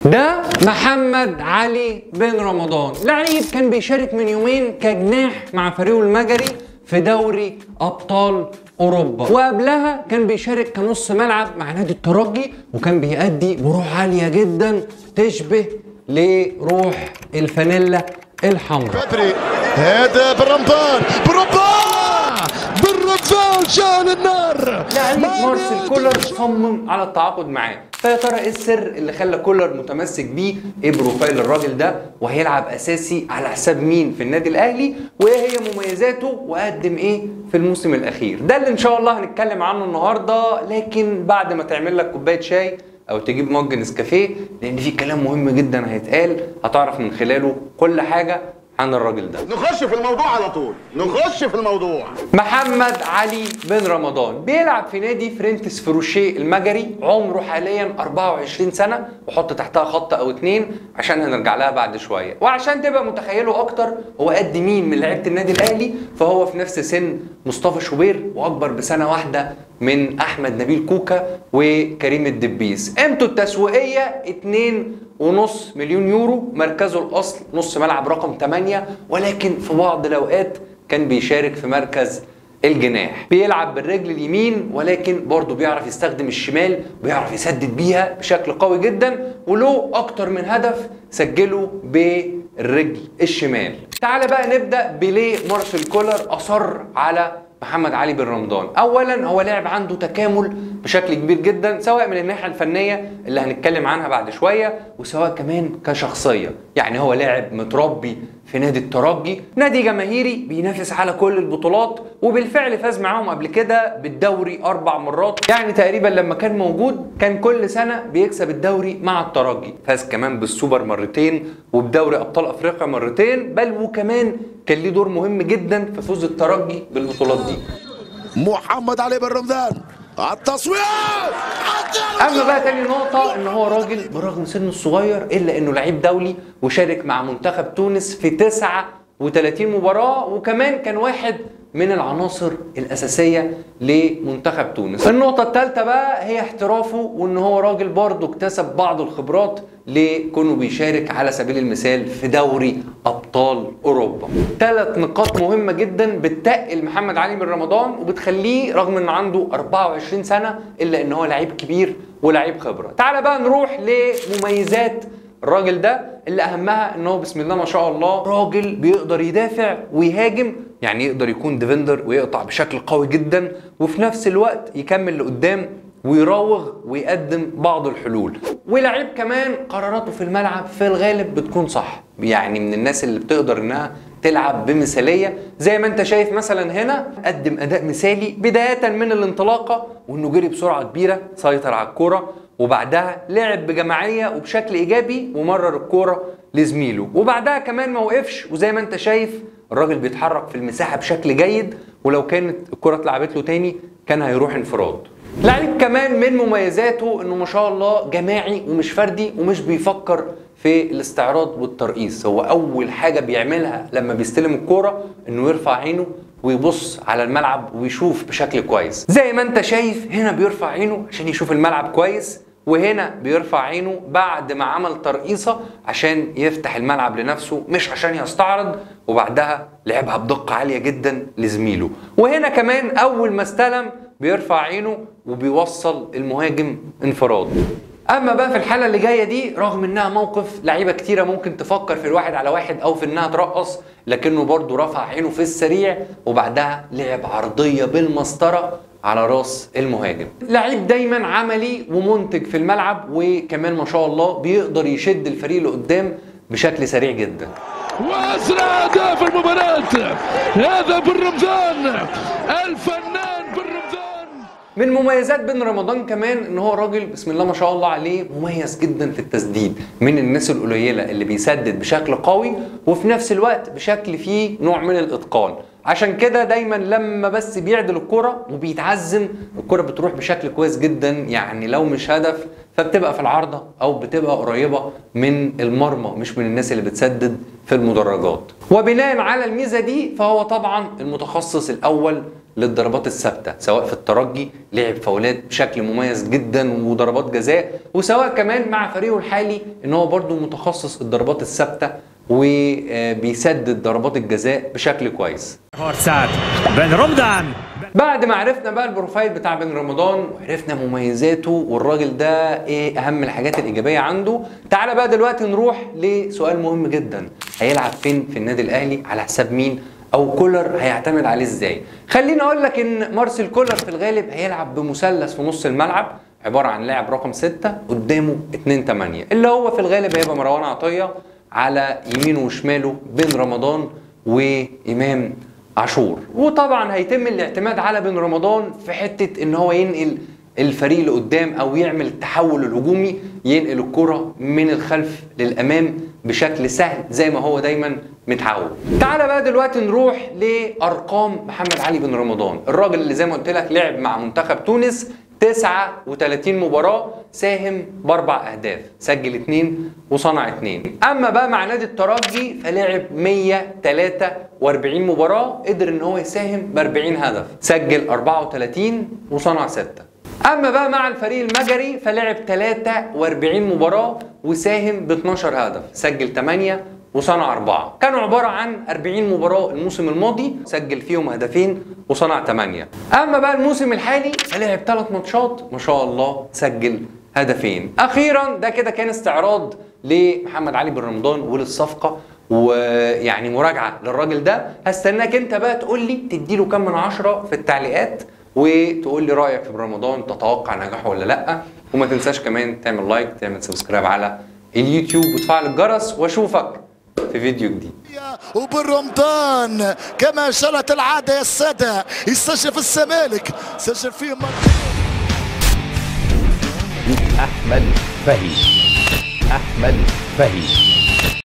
ده محمد علي بن رمضان لعيب كان بيشارك من يومين كجناح مع فريقه المجري في دوري ابطال اوروبا وقبلها كان بيشارك كنص ملعب مع نادي الترجي وكان بيأدي بروح عاليه جدا تشبه لروح الفانيلا الحمراء بدري هذا بالرمضان بالرمضان بالرمضان شان النار لعيب مارسيل كولر صمم على التعاقد معاه فيا ترى ايه السر اللي خلى كولر متمسك بيه ايه بروفايل الراجل ده وهيلعب اساسي على حساب مين في النادي الاهلي وايه هي مميزاته وقدم ايه في الموسم الاخير ده اللي ان شاء الله هنتكلم عنه النهارده لكن بعد ما تعمل لك كوبايه شاي او تجيب مج نسكافيه لان في كلام مهم جدا هيتقال هتعرف من خلاله كل حاجه عن الراجل ده نخش في الموضوع على طول نخش في الموضوع محمد علي بن رمضان بيلعب في نادي فرينتس فروشيه المجري عمره حاليا 24 سنه وحط تحتها خط او اتنين عشان هنرجع لها بعد شويه وعشان تبقى متخيله اكتر هو قد مين من لعيبه النادي الاهلي فهو في نفس سن مصطفى شوبير واكبر بسنه واحده من احمد نبيل كوكا وكريم الدبيس قيمته التسويقيه 2 ونص مليون يورو مركزه الاصل نص ملعب رقم 8 ولكن في بعض الاوقات كان بيشارك في مركز الجناح بيلعب بالرجل اليمين ولكن برضه بيعرف يستخدم الشمال بيعرف يسدد بيها بشكل قوي جدا وله اكتر من هدف سجله بالرجل الشمال تعال بقى نبدا بليه مارسيل كولر اصر على محمد علي بن رمضان اولا هو لاعب عنده تكامل بشكل كبير جدا سواء من الناحيه الفنيه اللي هنتكلم عنها بعد شويه وسواء كمان كشخصيه يعني هو لاعب متربي في نادي الترجي نادي جماهيري بينافس على كل البطولات وبالفعل فاز معاهم قبل كده بالدوري اربع مرات يعني تقريبا لما كان موجود كان كل سنه بيكسب الدوري مع الترجي فاز كمان بالسوبر مرتين وبدوري ابطال افريقيا مرتين بل وكمان كان ليه دور مهم جدا في فوز الترجي بالبطولات دي محمد علي بن رمضان التصوير اما بقى تاني نقطة ان هو راجل برغم سنه الصغير الا انه لعيب دولي وشارك مع منتخب تونس في 39 مباراة وكمان كان واحد من العناصر الأساسية لمنتخب تونس النقطة الثالثة بقى هي احترافه وان هو راجل برضه اكتسب بعض الخبرات لكونه بيشارك على سبيل المثال في دوري أبطال أوروبا ثلاث نقاط مهمة جدا بتتقل محمد علي بن رمضان وبتخليه رغم ان عنده 24 سنة الا ان هو لعيب كبير ولعيب خبرة تعال بقى نروح لمميزات الراجل ده اللي اهمها ان هو بسم الله ما شاء الله راجل بيقدر يدافع ويهاجم يعني يقدر يكون ديفندر ويقطع بشكل قوي جدا وفي نفس الوقت يكمل لقدام ويراوغ ويقدم بعض الحلول ولعيب كمان قراراته في الملعب في الغالب بتكون صح يعني من الناس اللي بتقدر انها تلعب بمثاليه زي ما انت شايف مثلا هنا قدم اداء مثالي بدايه من الانطلاقه وانه جري بسرعه كبيره سيطر على الكوره وبعدها لعب بجماعيه وبشكل ايجابي ومرر الكوره لزميله وبعدها كمان ما وقفش وزي ما انت شايف الراجل بيتحرك في المساحه بشكل جيد ولو كانت الكره اتلعبت له تاني كان هيروح انفراد لعيب كمان من مميزاته انه ما شاء الله جماعي ومش فردي ومش بيفكر في الاستعراض والترقيص هو اول حاجه بيعملها لما بيستلم الكوره انه يرفع عينه ويبص على الملعب ويشوف بشكل كويس زي ما انت شايف هنا بيرفع عينه عشان يشوف الملعب كويس وهنا بيرفع عينه بعد ما عمل ترقيصه عشان يفتح الملعب لنفسه مش عشان يستعرض وبعدها لعبها بدقه عاليه جدا لزميله وهنا كمان اول ما استلم بيرفع عينه وبيوصل المهاجم انفراد اما بقى في الحاله اللي جايه دي رغم انها موقف لعيبه كتيره ممكن تفكر في الواحد على واحد او في انها ترقص لكنه برضه رفع عينه في السريع وبعدها لعب عرضيه بالمسطره على راس المهاجم لعيب دايما عملي ومنتج في الملعب وكمان ما شاء الله بيقدر يشد الفريق لقدام بشكل سريع جدا واسرع اهداف المباراه هذا بن رمضان الفنان بن رمضان من مميزات بن رمضان كمان ان هو راجل بسم الله ما شاء الله عليه مميز جدا في التسديد من الناس القليله اللي بيسدد بشكل قوي وفي نفس الوقت بشكل فيه نوع من الاتقان عشان كده دايما لما بس بيعدل الكرة وبيتعزم الكرة بتروح بشكل كويس جدا يعني لو مش هدف فبتبقى في العارضه او بتبقى قريبه من المرمى مش من الناس اللي بتسدد في المدرجات وبناء على الميزه دي فهو طبعا المتخصص الاول للضربات الثابته سواء في الترجي لعب فاولات بشكل مميز جدا وضربات جزاء وسواء كمان مع فريقه الحالي ان هو برضو متخصص الضربات الثابته وبيسدد ضربات الجزاء بشكل كويس Fortsatt. Ben Romdan. بعد ما عرفنا بقى البروفايل بتاع بن رمضان وعرفنا مميزاته والراجل ده ايه اهم الحاجات الايجابيه عنده تعالى بقى دلوقتي نروح لسؤال مهم جدا هيلعب فين في النادي الاهلي على حساب مين او كولر هيعتمد عليه ازاي خليني اقول لك ان مارسيل كولر في الغالب هيلعب بمثلث في نص الملعب عباره عن لاعب رقم 6 قدامه 2 8 اللي هو في الغالب هيبقى مروان عطيه على يمينه وشماله بن رمضان وامام عاشور وطبعا هيتم الاعتماد على بن رمضان في حته ان هو ينقل الفريق لقدام او يعمل التحول الهجومي ينقل الكره من الخلف للامام بشكل سهل زي ما هو دايما متعود تعالى بقى دلوقتي نروح لارقام محمد علي بن رمضان الراجل اللي زي ما قلت لك لعب مع منتخب تونس 39 مباراة ساهم بأربع أهداف سجل اثنين وصنع اثنين أما بقى مع نادي الترجي فلعب 143 مباراة قدر إن هو يساهم ب 40 هدف سجل 34 وصنع 6 أما بقى مع الفريق المجري فلعب 43 مباراة وساهم ب 12 هدف سجل 8 وصنع أربعة كانوا عبارة عن 40 مباراة الموسم الماضي سجل فيهم هدفين وصنع 8 أما بقى الموسم الحالي فلعب 3 ماتشات ما شاء الله سجل هدفين أخيرا ده كده كان استعراض لمحمد علي بن رمضان وللصفقة ويعني مراجعة للراجل ده هستناك انت بقى تقول لي تديله كام من عشرة في التعليقات وتقول لي رأيك في رمضان تتوقع نجاحه ولا لأ وما تنساش كمان تعمل لايك تعمل سبسكرايب على اليوتيوب وتفعل الجرس واشوفك في فيديو جديد وبن رمضان كما جرت العادة يا السادة يسجل في الزمالك سجل فيه مرتين أحمد فهي أحمد فهي